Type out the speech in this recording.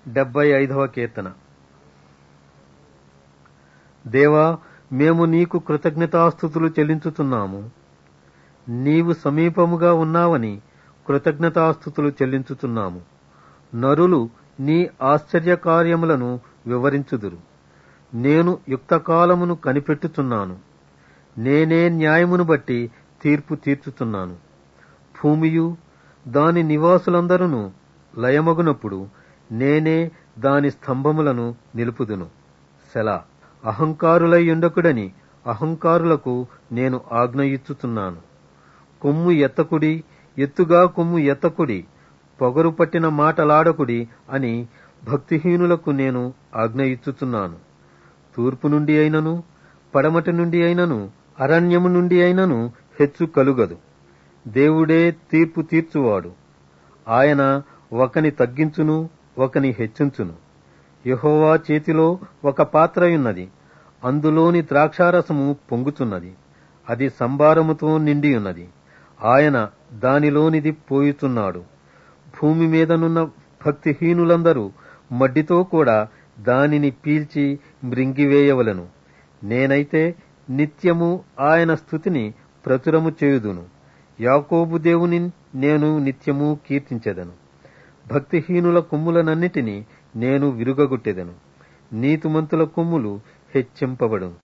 డెబ్బై ఐదవ కీర్తన దేవా మేము నీకు కృతజ్ఞతాస్థుతులు చెల్లించుతున్నాము నీవు సమీపముగా ఉన్నావని కృతజ్ఞతాస్థుతులు చెల్లించుతున్నాము నరులు నీ ఆశ్చర్య కార్యములను వివరించుదురు నేను యుక్తకాలమును కనిపెట్టుచున్నాను నేనే న్యాయమును బట్టి తీర్పు తీర్చుతున్నాను భూమియు దాని నివాసులందరూ లయమగునప్పుడు నేనే దాని స్తంభములను నిలుపుదును సెలా అహంకారులై ఉండకుడని అహంకారులకు నేను ఆజ్ఞ ఇచ్చుతున్నాను కొమ్ము ఎత్తకుడి ఎత్తుగా కొమ్ము ఎత్తకుడి పొగరు పట్టిన మాటలాడకుడి అని భక్తిహీనులకు నేను ఆజ్ఞ ఇచ్చుతున్నాను తూర్పు నుండి అయినను పడమటి నుండి అయినను అరణ్యము నుండి అయినను హెచ్చు కలుగదు దేవుడే తీర్పు తీర్చువాడు ఆయన ఒకని తగ్గించును ఒకని హెచ్చించును యహోవా చేతిలో ఒక పాత్రయున్నది అందులోని ద్రాక్షారసము పొంగుచున్నది అది సంభారముతో నిండియున్నది ఆయన దానిలోనిది పోయుచున్నాడు భూమి మీదనున్న భక్తిహీనులందరూ మడ్డితో కూడా దానిని పీల్చి మృంగివేయవలను నేనైతే నిత్యము ఆయన స్థుతిని ప్రచురము చేయుదును యాకోబు దేవుని నేను నిత్యము కీర్తించెదను భక్తిహీనుల కొమ్ములనన్నిటినీ నేను విరుగగొట్టెదను నీతిమంతుల కొమ్ములు హెచ్చింపబడును